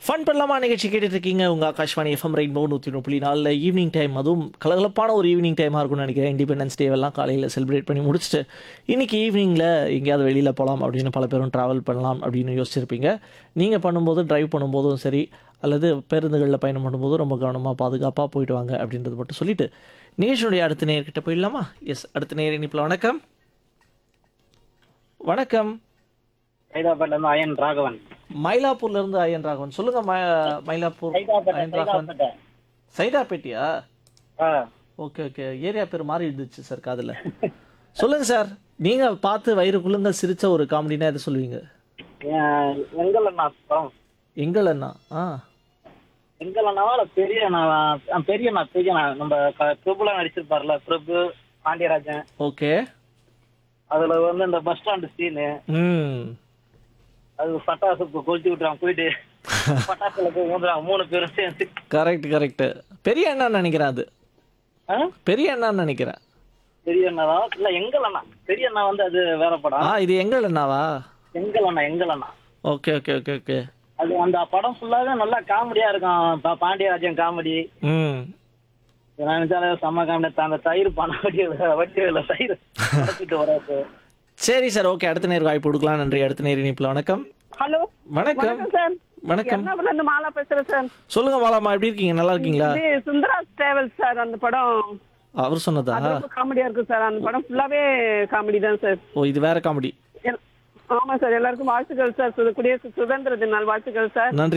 Fun பண்ணலாமா நிகழ்ச்சி கேட்டுட்டு இருக்கீங்க உங்கள் ஆகாஷ்வாணி எஃப்எம் ரெயின்போ நூற்றி ஒன்று புள்ளி நாலில் ஈவினிங் டைம் அதுவும் கலகலப்பான ஒரு ஈவினிங் டைமாக இருக்கும்னு நினைக்கிறேன் இண்டிபெண்டன்ஸ் டேவெல்லாம் காலையில் செலிப்ரேட் பண்ணி முடிச்சுட்டு இன்றைக்கி ஈவினிங்கில் எங்கேயாவது வெளியில் போகலாம் அப்படின்னு பல பேரும் ட்ராவல் பண்ணலாம் அப்படின்னு யோசிச்சிருப்பீங்க நீங்கள் பண்ணும்போது டிரைவ் பண்ணும்போதும் சரி அல்லது பேருந்துகளில் பயணம் பண்ணும்போதும் ரொம்ப கவனமாக பாதுகாப்பாக போயிட்டு வாங்க அப்படின்றது மட்டும் சொல்லிட்டு நிகழ்ச்சியுடைய அடுத்த நேர்கிட்ட போயிடலாமா எஸ் அடுத்த நேர் இனிப்பில் வணக்கம் வணக்கம் சைதாப்பேட்ல இருந்து அயன் ராகவன் மயிலாப்பூர்ல இருந்து ஐயன் ராகவன் சொல்லுங்க ம- மயிலாப்பூர் சைதாப்பேட்டை ஐயன் ராகவன் சைதாப்பேட்டை சைதாப்பேட்டியா ஆ ஓகே ஓகே ஏரியா பேர் மாறி இருந்துச்சு சார் காதுல சொல்லுங்க சார் நீங்க பார்த்து வயிறு குழுங்க சிரிச்ச ஒரு காமெடினா எதை சொல்லுவீங்க எ- எங்கள் அண்ணா படம் எங்கள் அண்ணா ஆ எங்கள் அண்ணாவா இல்ல பெரிய அண்ணாவா ஆ, பெரிய அண்ணா பெரிய அண்ணா நம்ம க- பிரபுலாம் நடிச்சிருப்பார்ல பிரபு பாண்டியராஜன் ஓகே அதுல வந்து இந்த பஸ் ஸ்டாண்டு சீனு ம் அது பட்டாசு கொ- கொளுத்தி விட்டுறாங்க போயிட்டு பட்டாசுல போய் ஊந்துறாங்க மூணு பேரும் சேர்ந்து கரெக்ட் கரெக்ட் பெரிய அண்ணான்னு நினைக்கிறேன் அது ஆ? பெரிய அண்ணான்னு நினைக்கிறேன் பெரிய அண்ணா இல்ல எங்கள் அண்ணா பெரிய அண்ணா வந்து அது வேற ஆ படம் இது எங்கள் அண்ணாவா எங்கள் அண்ணா எங்கள் அண்ணா ஓகே ஓகே ஓகே ஓகே அது அந்த படம் ஃபுல்லாவே நல்லா காமெடியா இருக்கும் பா- பாண்டியராஜன் காமெடி ம் நான் நினைச்சாலே செம்ம காமெடி அந்த தயிர் பண வட்டி வட்டி இல்ல தயிர் உடைச்சிட்டு வராது சரி சார் ஓகே அடுத்த நேர் வாய்ப்பு கொடுக்கலாம் நன்றி அடுத்த நேர் இனிப்பில் வணக்கம் ஹலோ வணக்கம் வணக்கம் சார் வணக்கம் எர்ணாகுளம்ல இருந்து மாலா பேசுறேன் சார் சொல்லுங்க மாலாமா எப்படி இருக்கீங்க நல்லா இருக்கீங்களா இது சுந்தராஸ் டிராவல்ஸ் சார் அந்த படம் அவர் சொன்னதா அது ரொம்ப காமெடியா இருக்கு சார் அந்த படம் ஃபுல்லாவே காமெடி தான் சார் ஓ இது வேற காமெடி எல்- ஆமா சார் எல்லாருக்கும் வாழ்த்துக்கள் சார் சு- குடியரசு சுதந்திர தின நாள் வாழ்த்துக்கள் சார் நன்றி